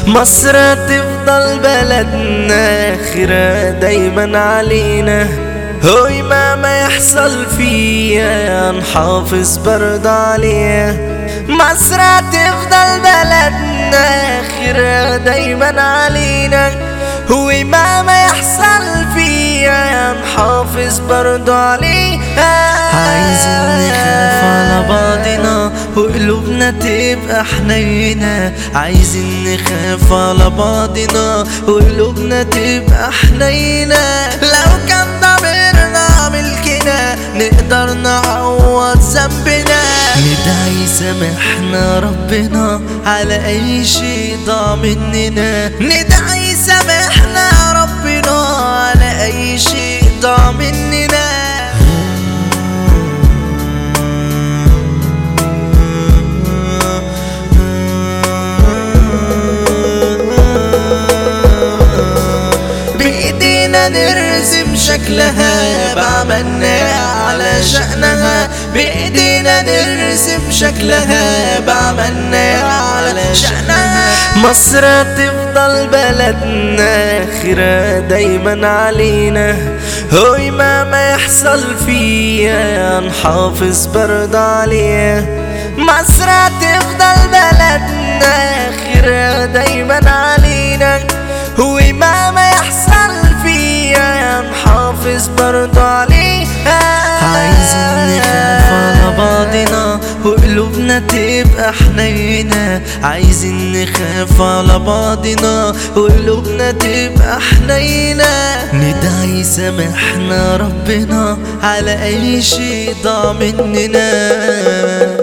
مصر تفضل بلدنا خيرها دايما علينا هوي ما ما يحصل فيها نحافظ برد عليها مصر تفضل بلدنا خيرها دايما علينا هو ما ما يحصل فيها نحافظ برضو عليها عايزين نخاف على بعضنا وقلوبنا تبقى حنينة عايزين نخاف على بعضنا وقلوبنا تبقى حنينة لو كان ضميرنا ملكنا نقدر نعوض ذنبنا ندعي سامحنا ربنا على أي شيء ضاع مننا ندعي سامحنا ربنا على أي شيء ضاع مننا بإيدينا نرسم شكلها بعملنا على شأنها بإيدينا نرسم شكلها بعملنا على شأنها مصر تفضل بلدنا خيرها دايما علينا هوي ما ما يحصل فيها نحافظ برد عليها مصر تفضل بلدنا خيرها دايما علينا هو ما ما يحصل فيها نحافظ برضو عليها عايزين نخاف على بعضنا وقلوبنا تبقى حنينة عايزين نخاف على بعضنا وقلوبنا تبقى حنينة ندعي سامحنا ربنا على أي شيء ضاع مننا